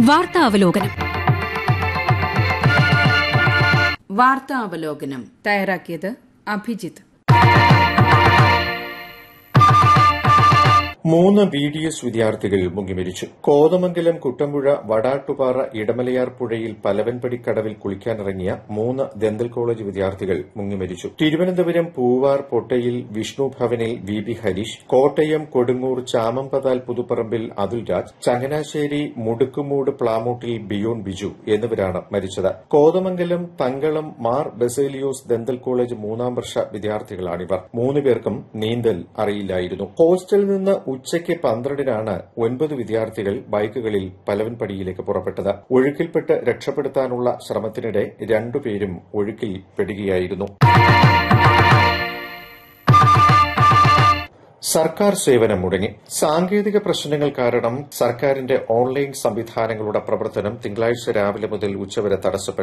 വാർത്താ അവലോകനം വാർത്താ അവലോകനം തയ്യാറാക്കിയത് അഭിജിത്ത് മൂന്ന് ബി ഡി എസ് വിദ്യാർത്ഥികൾ മുങ്ങിമരിച്ചു കോതമംഗലം കുട്ടമ്പുഴ വടാട്ടുപാറ ഇടമലയാർ പുഴയിൽ പലവൻപടിക്കടവിൽ കുളിക്കാനിറങ്ങിയ മൂന്ന് ദന്തൽ കോളേജ് വിദ്യാർത്ഥികൾ മുങ്ങിമരിച്ചു തിരുവനന്തപുരം പൂവാർ പൊട്ടയിൽ വിഷ്ണു ഭവനിൽ വി ബി ഹരീഷ് കോട്ടയം കൊടുങ്ങൂർ ചാമമ്പതാൽ പുതുപ്പറമ്പിൽ അതുൽരാജ് ചങ്ങനാശ്ശേരി മുടുക്കുമൂട് പ്ലാമൂട്ടിൽ ബിയോൺ ബിജു എന്നിവരാണ് മരിച്ചത് കോതമംഗലം തങ്കളം മാർ ബസേലിയോസ് ദന്തൽ കോളേജ് മൂന്നാം വർഷ വിദ്യാർത്ഥികളാണിവർ മൂന്ന് പേർക്കും നീന്തൽ അറിയില്ലായിരുന്നു ഹോസ്റ്റലിൽ നിന്ന് ഉച്ചയ്ക്ക് പന്ത്രണ്ടിനാണ് ഒൻപത് വിദ്യാർത്ഥികൾ ബൈക്കുകളിൽ പലവൻപടിയിലേക്ക് പുറപ്പെട്ടത് ഒഴുക്കിൽപ്പെട്ട് രക്ഷപ്പെടുത്താനുള്ള ശ്രമത്തിനിടെ രണ്ടുപേരും ഒഴുക്കിൽ പെടുകയായിരുന്നു സർക്കാർ സേവനം മുടങ്ങി സാങ്കേതിക പ്രശ്നങ്ങൾ കാരണം സർക്കാരിന്റെ ഓൺലൈൻ സംവിധാനങ്ങളുടെ പ്രവർത്തനം തിങ്കളാഴ്ച രാവിലെ മുതൽ ഉച്ചവരെ തടസ്സപ്പെട്ടു